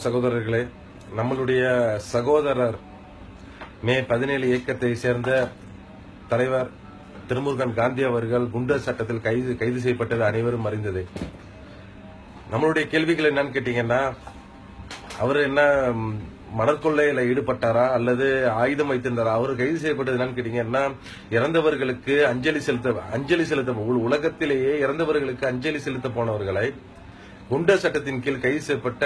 சகோதரர்களே நம்மளுடைய சகோதரர் மே பதினேழு இயக்கத்தை சேர்ந்த தலைவர் திருமுருகன் காந்தி அவர்கள் குண்டர் சட்டத்தில் கைது கைது செய்யப்பட்டது அனைவரும் அறிந்தது நம்மளுடைய கேள்விகள் என்னன்னு கேட்டீங்கன்னா அவர் என்ன ம், மணற்கொள்ளையில ஈடுபட்டாரா அல்லது ஆயுதம் வைத்திருந்தாரா அவர் கைது செய்யப்பட்டது என்னன்னு கேட்டீங்கன்னா இறந்தவர்களுக்கு அஞ்சலி செலுத்த அஞ்சலி செலுத்த உல- உலகத்திலேயே இறந்தவர்களுக்கு அஞ்சலி செலுத்த போனவர்களை குண்டர் சட்டத்தின் கீழ் கைது செய்யப்பட்ட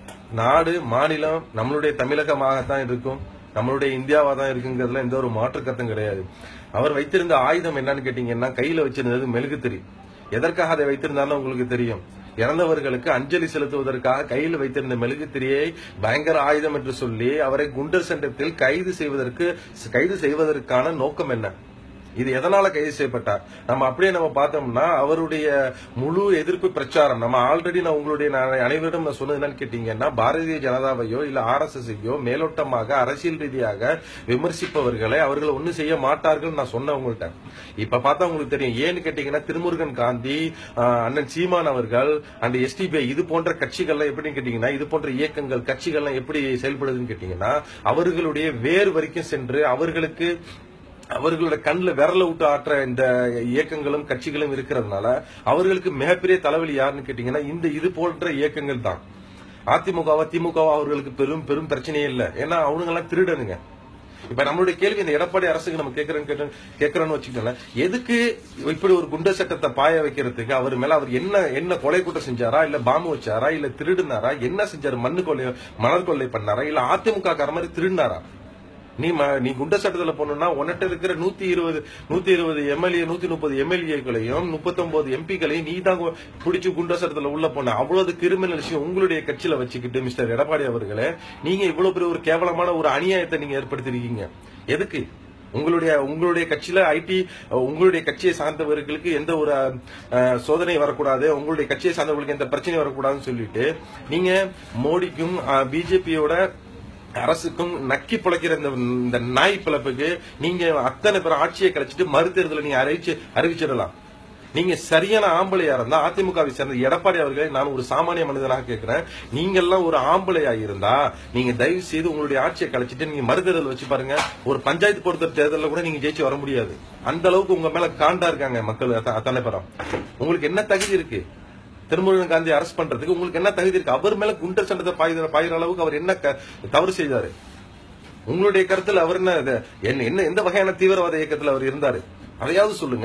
நாடு மாநிலம் நம்மளுடைய தமிழகமாகத்தான் இருக்கும் நம்மளுடைய இந்தியாவா தான் இருக்குங்கிறதுல எந்த ஒரு மாற்று கருத்தும் கிடையாது அவர் வைத்திருந்த ஆயுதம் என்னன்னு கேட்டீங்கன்னா கையில வச்சிருந்தது மெழுகுத்திரி எதற்காக அதை வைத்திருந்தாலும் உங்களுக்கு தெரியும் இறந்தவர்களுக்கு அஞ்சலி செலுத்துவதற்காக கையில் வைத்திருந்த மெழுகுத்திரியை பயங்கர ஆயுதம் என்று சொல்லி அவரை குண்டர் சட்டத்தில் கைது செய்வதற்கு கைது செய்வதற்கான நோக்கம் என்ன இது எதனால கைது செய்யப்பட்டார் நம்ம அப்படியே நம்ம பார்த்தோம்னா அவருடைய முழு எதிர்ப்பு பிரச்சாரம் நம்ம ஆல்ரெடி நான் உங்களுடைய நான் அனைவரிடம் நான் சொன்னது என்னன்னு கேட்டீங்கன்னா பாரதிய ஜனதாவையோ இல்ல ஆர் எஸ் எஸ்ஐயோ மேலோட்டமாக அரசியல் ரீதியாக விமர்சிப்பவர்களை அவர்கள் ஒண்ணும் செய்ய மாட்டார்கள் நான் சொன்னேன் உங்கள்ட்ட இப்ப பார்த்தா உங்களுக்கு தெரியும் ஏன்னு கேட்டீங்கன்னா திருமுருகன் காந்தி ஆஹ், அண்ணன் சீமான் அவர்கள் அந்த எஸ்டிபிஐ இது போன்ற கட்சிகள்லாம் எப்படின்னு கேட்டீங்கன்னா இது போன்ற இயக்கங்கள் கட்சிகள்லாம் எப்படி செயல்படுதுன்னு கேட்டீங்கன்னா அவர்களுடைய வேர் வரைக்கும் சென்று அவர்களுக்கு அவர்களோட கண்ணுல விரல விட்டு ஆற்ற இந்த இயக்கங்களும் கட்சிகளும் இருக்கிறதுனால அவர்களுக்கு மிகப்பெரிய தலைவலி யாருன்னு கேட்டீங்கன்னா இந்த இது போன்ற இயக்கங்கள் தான் அதிமுகவா திமுகவா அவர்களுக்கு பெரும் பெரும் பிரச்சனையே இல்ல ஏன்னா அவனுங்க எல்லாம் திருடனுங்க இப்ப நம்மளுடைய கேள்வி இந்த எடப்பாடி அரசுக்கு நம்ம கேட்கறோம் கேட்கறோம்னு வச்சுக்கோங்களேன் எதுக்கு இப்படி ஒரு குண்ட சட்டத்தை பாய வைக்கிறதுக்கு அவர் மேல அவர் என்ன என்ன கொலை குற்றம் செஞ்சாரா இல்ல பாம்பு வச்சாரா இல்ல திருடுனாரா என்ன செஞ்சாரு மண்ணு கொள்ளை மணல் கொள்ளை பண்ணாரா இல்ல அதிமுக கார மாதிரி திருடினாரா நீ ம- நீ குண்ட சட்டத்துல போனோம்னா உன்கிட்ட இருக்கிற நூத்தி இருபது நூத்தி இருபது எம்எல்ஏ நூத்தி முப்பது எம்எல்ஏக்களையும் முப்பத்தொன்பது எம்பிக்களையும் நீ தான் கு- பிடிச்சு குண்ட சட்டத்துல உள்ள போன அவ்வளவு கிரிமினல் விஷயம் உங்களுடைய கட்சியில வச்சுக்கிட்டு மிஸ்டர் எடப்பாடி அவர்களே நீங்க இவ்வளவு பெரிய ஒரு கேவலமான ஒரு அநியாயத்தை நீங்க ஏற்படுத்திருக்கீங்க எதுக்கு உங்களுடைய உங்களுடைய கட்சியில ஐடி உங்களுடைய கட்சியை சார்ந்தவர்களுக்கு எந்த ஒரு அஹ், சோதனை வரக்கூடாது உங்களுடைய கட்சியை சார்ந்தவர்களுக்கு எந்த பிரச்சனையும் வரக்கூடாதுன்னு சொல்லிட்டு நீங்க மோடிக்கும் பிஜேபியோட அரசுக்கும் நக்கி பிழைக்கிற இந்த இந்த நாய் பிளப்புக்கு நீங்க அத்தனை பேர் ஆட்சியை கிடைச்சிட்டு மறுதேர்தலை நீங்க அறிவிச்சு அறிவிச்சிடலாம் நீங்க சரியான ஆம்பளையா இருந்தா அதிமுகவை சேர்ந்த எடப்பாடி அவர்களை நான் ஒரு சாமானிய மனிதனாக கேட்கிறேன் நீங்க எல்லாம் ஒரு ஆம்பளையா இருந்தா நீங்க தயவு செய்து உங்களுடைய ஆட்சியை கழிச்சிட்டு நீங்க மறுதேர்தல் வச்சு பாருங்க ஒரு பஞ்சாயத்து பொறுத்த தேர்தலில் கூட நீங்க ஜெயிச்சு வர முடியாது அந்த அளவுக்கு உங்க மேல காண்டா இருக்காங்க மக்கள் அத்த- அத்தனை பேரும் உங்களுக்கு என்ன தகுதி இருக்கு திருமுருகன் காந்தி அரெஸ்ட் பண்றதுக்கு உங்களுக்கு என்ன தகுதி இருக்கு அவர் மேல குண்டர் சட்டத்தை பாய்கிற பாய்கிற அளவுக்கு அவர் என்ன க- தவறு செய்தாரு உங்களுடைய கருத்துல அவர் என்ன இது- என்ன என்ன எந்த வகையான தீவிரவாத இயக்கத்துல அவர் இருந்தாரு அதையாவது சொல்லுங்க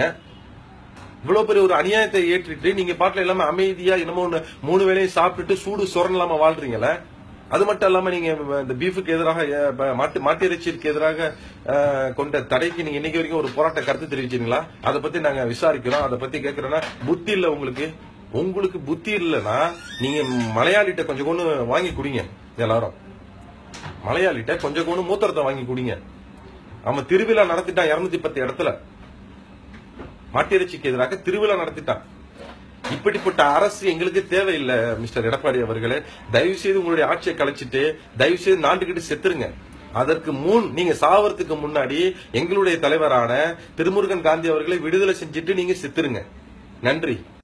இவ்வளவு பெரிய ஒரு அநியாயத்தை ஏற்றிட்டு நீங்க பாட்டுல இல்லாம அமைதியா என்னமோ ஒண்ணு மூணு வேளையும் சாப்பிட்டுட்டு சூடு சொரண் இல்லாம வாழ்றீங்களே அது மட்டும் இல்லாம நீங்க இந்த பீஃபுக்கு எதிராக அஹ், ப- மாட்டு மாட்டு இறைச்சிக்கு எதிராக அஹ், கொண்ட தடைக்கு நீங்க இன்னைக்கு வரைக்கும் ஒரு போராட்ட கருத்து தெரிவிச்சீங்களா அதை பத்தி நாங்க விசாரிக்கிறோம் அதை பத்தி கேக்குறோம்னா புத்தி இல்ல உங்களுக்கு உங்களுக்கு புத்தி இல்லைன்னா நீங்க மலையாளிட்ட கொஞ்சம் கொண்டு வாங்கி குடிங்க எல்லாரும் மலையாளிட்ட கொஞ்சம் கொண்டு மூத்திரத்தை வாங்கி குடிங்க அவன் திருவிழா நடத்திட்டான் இருநூத்தி பத்து இடத்துல மாட்டிறைச்சிக்கு எதிராக திருவிழா நடத்திட்டான் இப்படிப்பட்ட அரசு எங்களுக்கு தேவையில்லை மிஸ்டர் எடப்பாடி அவர்களே தயவு செய்து உங்களுடைய ஆட்சியை கலைச்சிட்டு தயவு செய்து நாண்டுகிட்டு செத்துருங்க அதற்கு முன் நீங்க சாவறதுக்கு முன்னாடி எங்களுடைய தலைவரான திருமுருகன் காந்தி அவர்களை விடுதலை செஞ்சுட்டு நீங்க செத்துருங்க நன்றி